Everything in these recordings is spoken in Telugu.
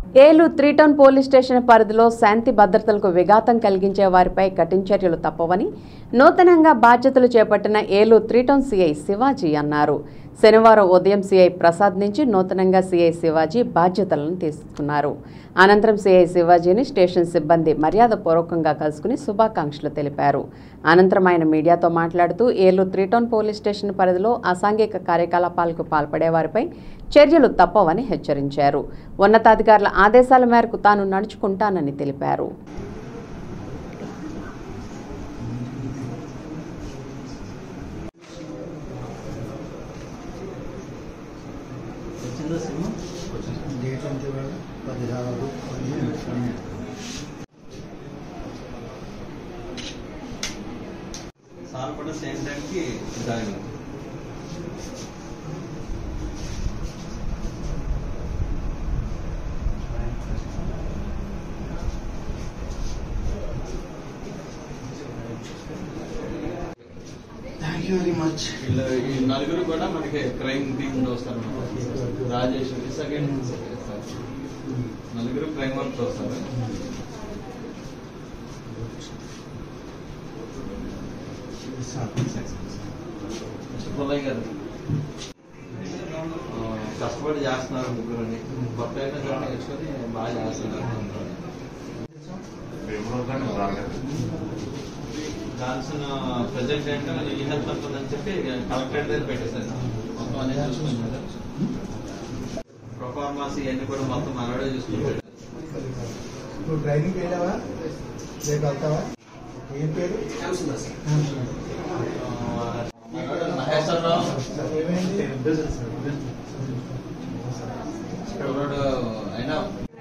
ఏలు త్రీ టౌన్ పోలీస్ స్టేషన్ పరిధిలో శాంతి భద్రతలకు విఘాతం కలిగించే వారిపై కఠిన చర్యలు తప్పవని నూతనంగా బాధ్యతలు చేపట్టిన ఏలు త్రీ టౌన్ సిఐ శివాజీ అన్నారు శనివారం ఉదయం సిఐ ప్రసాద్ నుంచి నూతనంగా సిఐ శివాజీ బాధ్యతలను తీసుకున్నారు అనంతరం సిఐ శివాజీని స్టేషన్ సిబ్బంది మర్యాదపూర్వకంగా కలుసుకుని శుభాకాంక్షలు తెలిపారు అనంతరం ఆయన మీడియాతో మాట్లాడుతూ ఏలు త్రీ టౌన్ పోలీస్ స్టేషన్ పరిధిలో అసాంఘిక కార్యకలాపాలకు పాల్పడే వారిపై చర్యలు తప్పవని హెచ్చరించారు ఉన్నతాధికారుల ఆదేశాల మేరకు తాను నడుచుకుంటానని తెలిపారు వచ్చిందా సినిమా డేట్ ఎంత ఇవాళ పదిహారు పదిహేను సార్ కూడా సేమ్ టైంకి జాయిన్ అయ్యారు. థ్యాంక్ యూ వెరీ మచ్ వీళ్ళు ఈ నలుగురు కూడా మనకి క్రైమ్ టీమ్ లో వస్తారు రాజేష్ సెకండ్ నలుగురు క్రైమ్ వర్క్ వస్తారు పుల్లయ్య గారు ఆ, కష్టపడి చేస్తున్నారు ముగ్గురు కొత్త అయితే నేర్చుకొని బాగా చేస్తున్నారు జాన్సన్ ప్రెసిడెంట్ అంటే ఈ హెల్త్ ఉంటుందని చెప్పి కలెక్టరేట్ దగ్గర పెట్టేశారు మొత్తం అన్ని చూసుకున్నారు ప్రొఫార్మాస్ ఇవన్నీ కూడా మొత్తం మనడే చూసుకుంటాడు నువ్వు ట్రైనింగ్కి వెళ్ళావా రేపు వెళ్తావా ఏం పేరు మహేశ్వరరావు ఏమైంది కుర్రాడు అయినా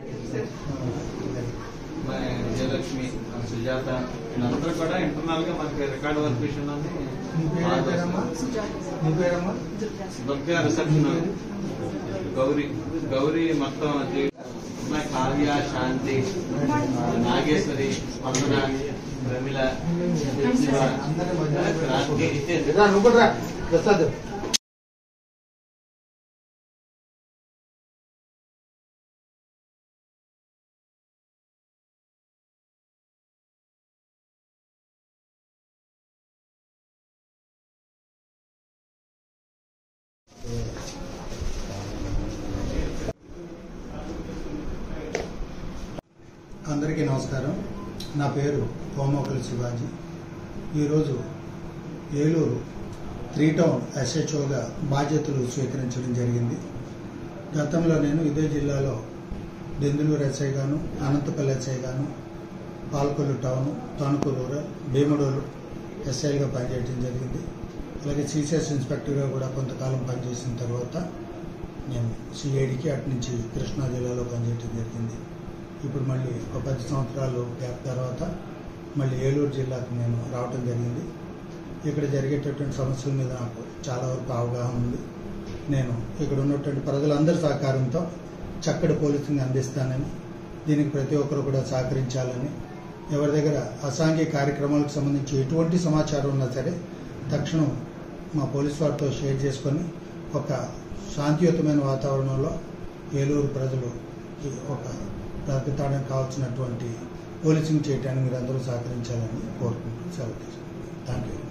మన విజయలక్ష్మి సుజాత వీళ్ళందరూ కూడా ఇంటర్నల్ గా మనకి రికార్డ్ వర్క్ విషయంలోని నీ పేరు పేరమ్మా నీ పేరమ్మా దుర్గా రిసెప్షన్ గౌరీ గౌరీ మొత్తం జీ- అమ్మాయి కావ్య శాంతి నాగేశ్వరి స్పందన ప్రమిళ శివ, క్రాంతి. రా నువ్వు కూడా రా ప్రసాద్ అందరికీ నమస్కారం నా పేరు హోమోకల్ శివాజీ ఈరోజు ఏలూరు త్రీ టౌన్ ఎస్హెచ్ఓగా బాధ్యతలు స్వీకరించడం జరిగింది గతంలో నేను ఇదే జిల్లాలో దెందులూరు ఎస్ఐ గాను అనంతపల్లి ఎస్ఐ గాను పాలకొల్లు టౌన్ తణుకు రూరల్ భీమడోలు ఎస్ఐగా పనిచేయడం జరిగింది అలాగే సిసిఎస్ ఇన్స్పెక్టర్గా కూడా కొంతకాలం పనిచేసిన తర్వాత నేను సిఐడికి అటు నుంచి కృష్ణా జిల్లాలో పనిచేయడం జరిగింది ఇప్పుడు మళ్ళీ ఒక పది సంవత్సరాలు గ్యాప్ తర్వాత మళ్ళీ ఏలూరు జిల్లాకు నేను రావటం జరిగింది ఇక్కడ జరిగేటటువంటి సమస్యల మీద నాకు చాలా వరకు అవగాహన ఉంది నేను ఇక్కడ ఉన్నటువంటి ప్రజలందరి సహకారంతో చక్కటి పోలీసింగ్ అందిస్తానని దీనికి ప్రతి ఒక్కరు కూడా సహకరించాలని ఎవరి దగ్గర అసాంఘిక కార్యక్రమాలకు సంబంధించి ఎటువంటి సమాచారం ఉన్నా సరే తక్షణం మా పోలీస్ వారితో షేర్ చేసుకొని ఒక శాంతియుతమైన వాతావరణంలో ఏలూరు ప్రజలు ఒక బ్రతకటానికి కావాల్సినటువంటి పోలీసింగ్ చేయడానికి మీరు అందరూ సహకరించాలని కోరుకుంటూ సెలవు తీసుకుంటాను థ్యాంక్ యూ